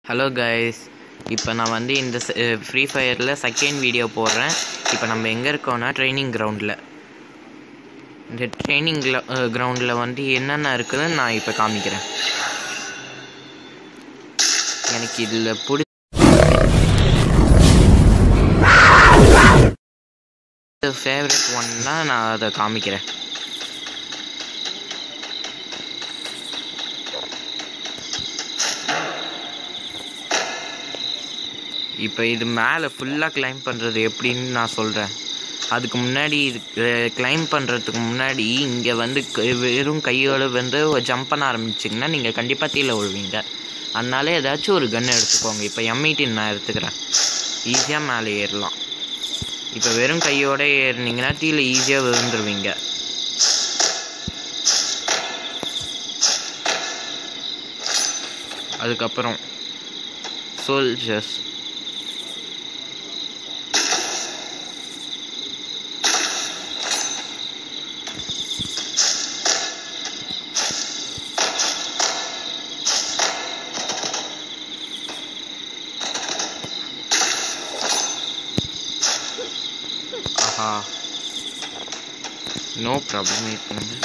hello guys இப்போ நான் வந்து இந்த ஃப்ரீ ஃபயரில் செகண்ட் வீடியோ போடுறேன் இப்போ நம்ம எங்கே இருக்கோம்னா ட்ரைனிங் கிரவுண்டில் இந்த ட்ரைனிங் கிரவுண்டில் வந்து என்னென்ன இருக்குதுன்னு நான் இப்போ காமிக்கிறேன் எனக்கு இதில் பிடி ஃபேவரட் ஒன்னா நான் அதை காமிக்கிறேன் இப்போ இது மேலே ஃபுல்லாக கிளைம் பண்ணுறது எப்படின்னு நான் சொல்கிறேன் அதுக்கு முன்னாடி இது கிளைம் பண்ணுறதுக்கு முன்னாடி இங்கே வந்து க- வெறும் கையோடு வந்து ஜம்ப் பண்ண ஆரம்பிச்சிங்கன்னா நீங்கள் கண்டிப்பாக கீழே விழுவீங்க அதனால ஏதாச்சும் ஒரு கன் எடுத்துக்கோங்க இப்போ எம்ஐடின் நான் எடுத்துக்கிறேன் ஈஸியாக மேலே ஏறலாம் இப்போ வெறும் கையோட ஏறினீங்கன்னா கீழே ஈஸியாக விழுந்துருவீங்க அதுக்கப்புறம் சோல்ஜர்ஸ் ஆஹா நோ ப்ராப்ளம் வெயிட் பண்ணுங்க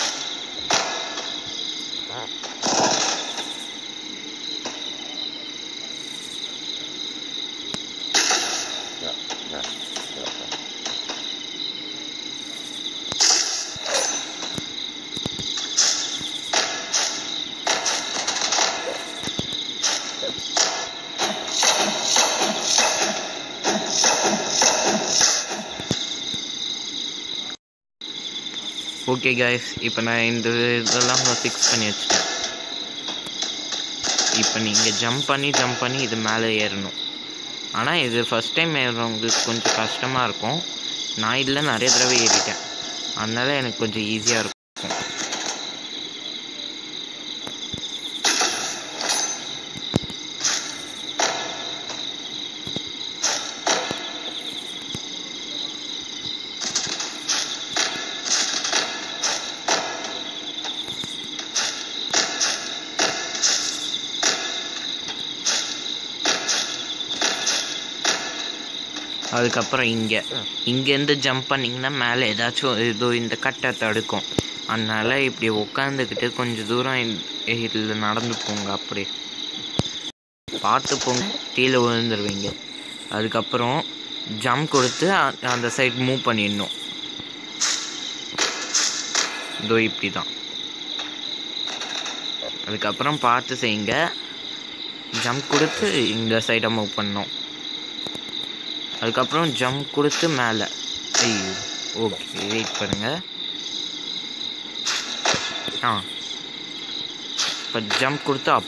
ஓகே கைஸ் இப்போ நான் இந்த இதெல்லாம் ஃபிக்ஸ் பண்ணி வச்சுட்டேன் இப்போ நீங்கள் ஜம்ப் பண்ணி ஜம்ப் பண்ணி இது மேலே ஏறணும் ஆனால் இது ஃபஸ்ட் டைம் ஏறுறவங்களுக்கு கொஞ்சம் கஷ்டமாக இருக்கும் நான் இதில் நிறைய தடவை ஏறிட்டேன் அதனால எனக்கு கொஞ்சம் ஈஸியாக இருக்கும் அதுக்கப்புறம் இங்கே இங்கேருந்து ஜம்ப் பண்ணிங்கன்னா மேலே ஏதாச்சும் ஏதோ இந்த கட்டை தடுக்கும் அதனால இப்படி உட்காந்துக்கிட்டு கொஞ்சம் தூரம் இதில் நடந்து போங்க அப்படி பார்த்து போங்க கீழே விழுந்துருவீங்க அதுக்கப்புறம் ஜம்ப் கொடுத்து அ- அந்த சைடு மூவ் பண்ணிடணும் இதோ இப்படி தான் அதுக்கப்புறம் பார்த்து செய்யுங்க ஜம்ப் கொடுத்து இந்த சைடை மூவ் பண்ணணும் அதுக்கப்புறம் ஜம்ப் கொடுத்து மேலே ஐயோ ஓகே வெயிட் பண்ணுங்க ஆ இப்போ ஜம்ப் கொடுத்து அப்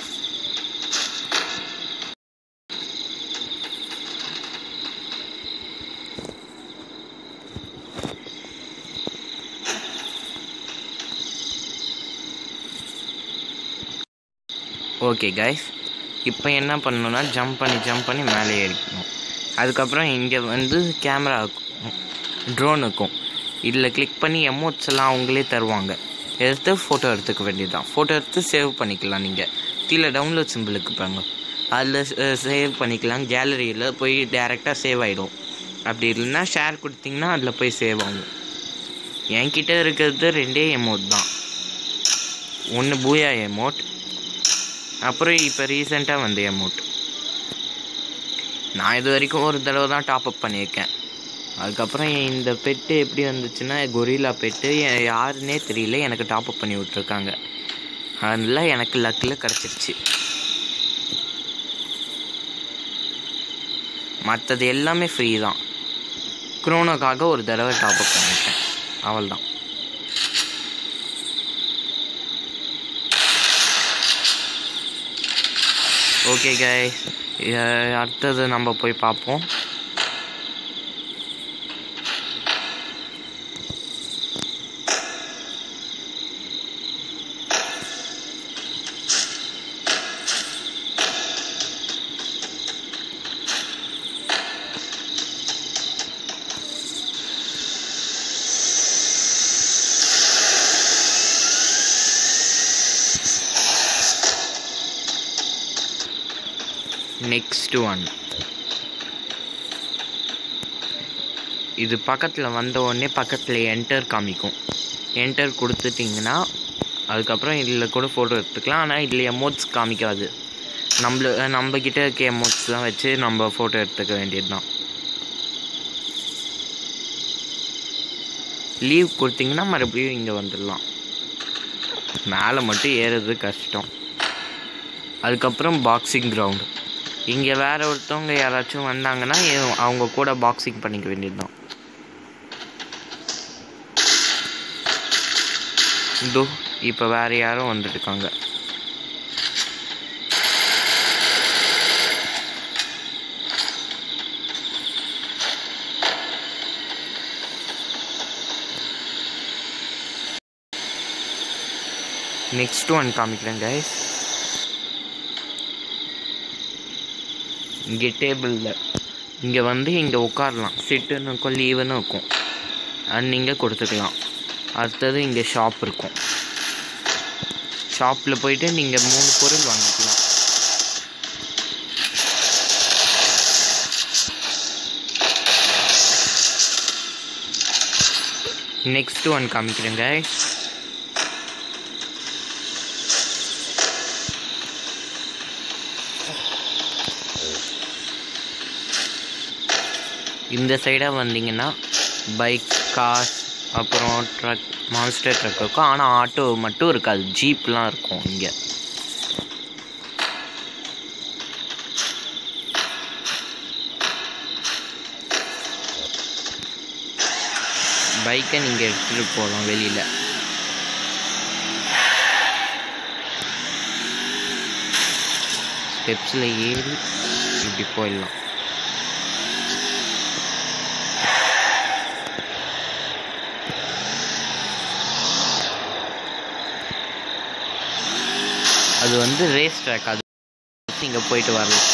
ஓகே கைஸ் இப்போ என்ன பண்ணணும்னா ஜம்ப் பண்ணி ஜம்ப் பண்ணி மேலே ஏறிக்கணும் அதுக்கப்புறம் இங்கே வந்து கேமரா இருக்கும் ட்ரோன் இருக்கும் இதில் கிளிக் பண்ணி எமோட்ஸ் எல்லாம் அவங்களே தருவாங்க எடுத்து ஃபோட்டோ எடுத்துக்க வேண்டியதுதான் ஃபோட்டோ எடுத்து சேவ் பண்ணிக்கலாம் நீங்கள் கீழே டவுன்லோட் சிம்பிளுக்கு பாருங்க அதில் சேவ் பண்ணிக்கலாம் கேலரியில் போய் டேரெக்டாக சேவ் ஆகிடும் அப்படி இல்லைன்னா ஷேர் கொடுத்தீங்கன்னா அதில் போய் சேவ் ஆகும் என்கிட்ட இருக்கிறது ரெண்டே எமோட் தான் ஒன்று பூயா எமோட் அப்புறம் இப்போ ரீசெண்டாக வந்த அமௌண்ட் நான் இது வரைக்கும் ஒரு தடவை தான் டாப் அப் பண்ணியிருக்கேன் அதுக்கப்புறம் இந்த பெட்டு எப்படி வந்துச்சுன்னா கொரில்லா பெட்டு யா- யாருன்னே தெரியல எனக்கு டாப் அப் பண்ணி விட்ருக்காங்க அதனால எனக்கு லக்கில் கிடச்சிருச்சு மற்றது எல்லாமே ஃப்ரீ தான் குரோனோக்காக ஒரு தடவை டாப் அப் பண்ணியிருக்கேன் அவள்தான் ஓகே கை அடுத்தது நம்ம போய் பார்ப்போம் நெக்ஸ்ட் ஒன் இது பக்கத்தில் வந்த உடனே பக்கத்தில் என்டர் காமிக்கும் என்டர் கொடுத்துட்டிங்கன்னா அதுக்கப்புறம் இதில் கூட ஃபோட்டோ எடுத்துக்கலாம் ஆனால் இதில் எமோட்ஸ் காமிக்காது நம்மள நம்மக்கிட்ட இருக்க எமோட்ஸ் தான் வச்சு நம்ம ஃபோட்டோ எடுத்துக்க வேண்டியது தான் லீவ் கொடுத்தீங்கன்னா மறுபடியும் இங்கே வந்துடலாம் மேலே மட்டும் ஏறுறது கஷ்டம் அதுக்கப்புறம் பாக்ஸிங் கிரவுண்டு இங்கே வேற ஒருத்தவங்க யாராச்சும் வந்தாங்கன்னா ஏ- அவங்க கூட பாக்ஸிங் பண்ணிக்க வேண்டியது தான் இதோ இப்போ வேற யாரும் வந்துட்டு இருக்காங்க நெக்ஸ்ட் ஒன் காமிக்கிறேன் கைஸ் இங்கே டேபிளில் இங்கே வந்து இங்கே உட்காரலாம் சிட்டுன்னு இருக்கும் லீவுன்னு இருக்கும் அது நீங்கள் கொடுத்துக்கலாம் அடுத்தது இங்கே ஷாப் இருக்கும் ஷாப்பில் போயிட்டு நீங்கள் மூணு பொருள் வாங்கிக்கலாம் நெக்ஸ்ட் ஒன் காமிக்கிறேன் guys இந்த சைடாக வந்தீங்கன்னா பைக் கார் அப்புறம் ட்ரக் மான்ஸ்டர் ட்ரக் இருக்கும் ஆனால் ஆட்டோ மட்டும் இருக்காது ஜீப்லாம் இருக்கும் இங்கே பைக்கை நீங்கள் எடுத்துகிட்டு போகலாம் வெளியில் ஸ்டெப்ஸில் ஏறி இப்படி போயிடலாம் அது வந்து ரேஸ் ட்ராக் அது நீங்கள் போயிட்டு வரலாம்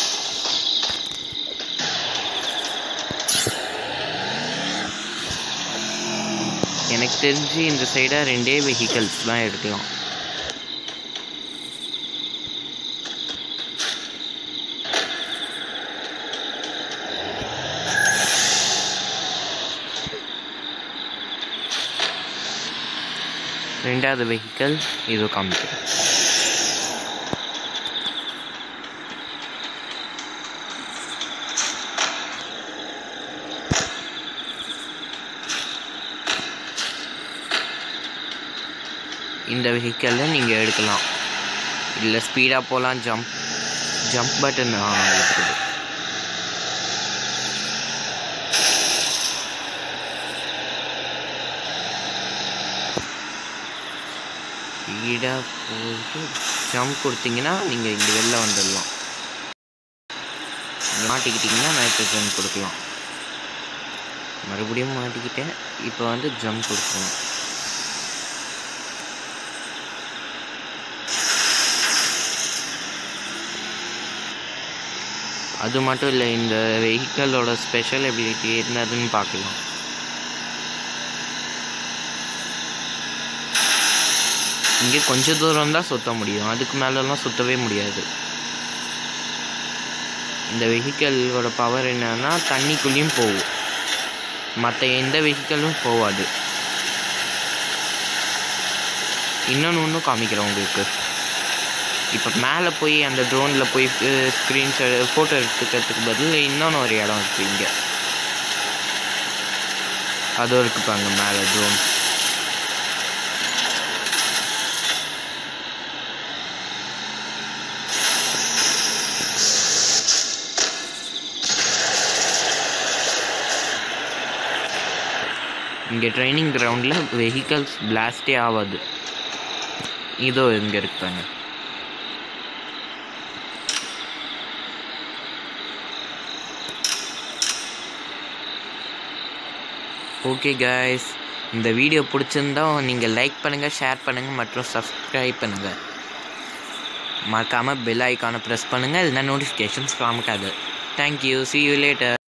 எனக்கு தெரிஞ்சு இந்த சைடாக ரெண்டே வெஹிக்கல்ஸ் தான் எடுக்கலாம் ரெண்டாவது வெஹிக்கல் இது காமிக்கிறேன் இந்த வெஹிக்கலில் நீங்கள் எடுக்கலாம் இல்லை ஸ்பீடாக போகலாம் ஜம்ப் ஜம்ப் பட்டன் இருக்குது ஸ்பீடாக போயிட்டு ஜம்ப் கொடுத்தீங்கன்னா நீங்கள் இங்கே வெளில வந்துடலாம் இங்க மாட்டிக்கிட்டிங்கன்னா நைட்ரஜன் கொடுக்கலாம் மறுபடியும் மாட்டிக்கிட்டேன் இப்போ வந்து ஜம்ப் கொடுக்கணும் அது மட்டும் இல்லை இந்த வெஹிக்கலோட ஸ்பெஷல் எபிலிட்டி என்னதுன்னு பார்க்கலாம் இங்கே கொஞ்ச தூரம் தான் சுத்த முடியும் அதுக்கு மேலெல்லாம் சுத்தவே முடியாது இந்த வெஹிக்கலோட பவர் என்னன்னா தண்ணிக்குள்ளேயும் போகும் மற்ற எந்த வெஹிக்கலும் போகாது இன்னொன்று ஒன்றும் காமிக்கிறேன் உங்களுக்கு இப்போ மேலே போய் அந்த ட்ரோனில் போய் ஸ்க்ரீன்ஷாட் ஃபோட்டோ எடுத்துக்கிறதுக்கு பதில் இன்னொன்று ஒரு இடம் இருக்குது இங்கே அதுவும் இருக்கு பாருங்க மேலே ட்ரோன் இங்கே ட்ரைனிங் கிரவுண்டில் வெஹிக்கல்ஸ் பிளாஸ்டே ஆகாது இதோ இங்கே இருப்பாங்க ஓகே guys இந்த வீடியோ பிடிச்சிருந்தா நீங்கள் லைக் பண்ணுங்கள் ஷேர் பண்ணுங்கள் மற்றும் சப்ஸ்கிரைப் பண்ணுங்கள் மறக்காமல் பெல் ஐக்கானை ப்ரெஸ் பண்ணுங்கள் இல்லைன்னா நோட்டிஃபிகேஷன்ஸ் காமிக்காது தேங்க்யூ see you later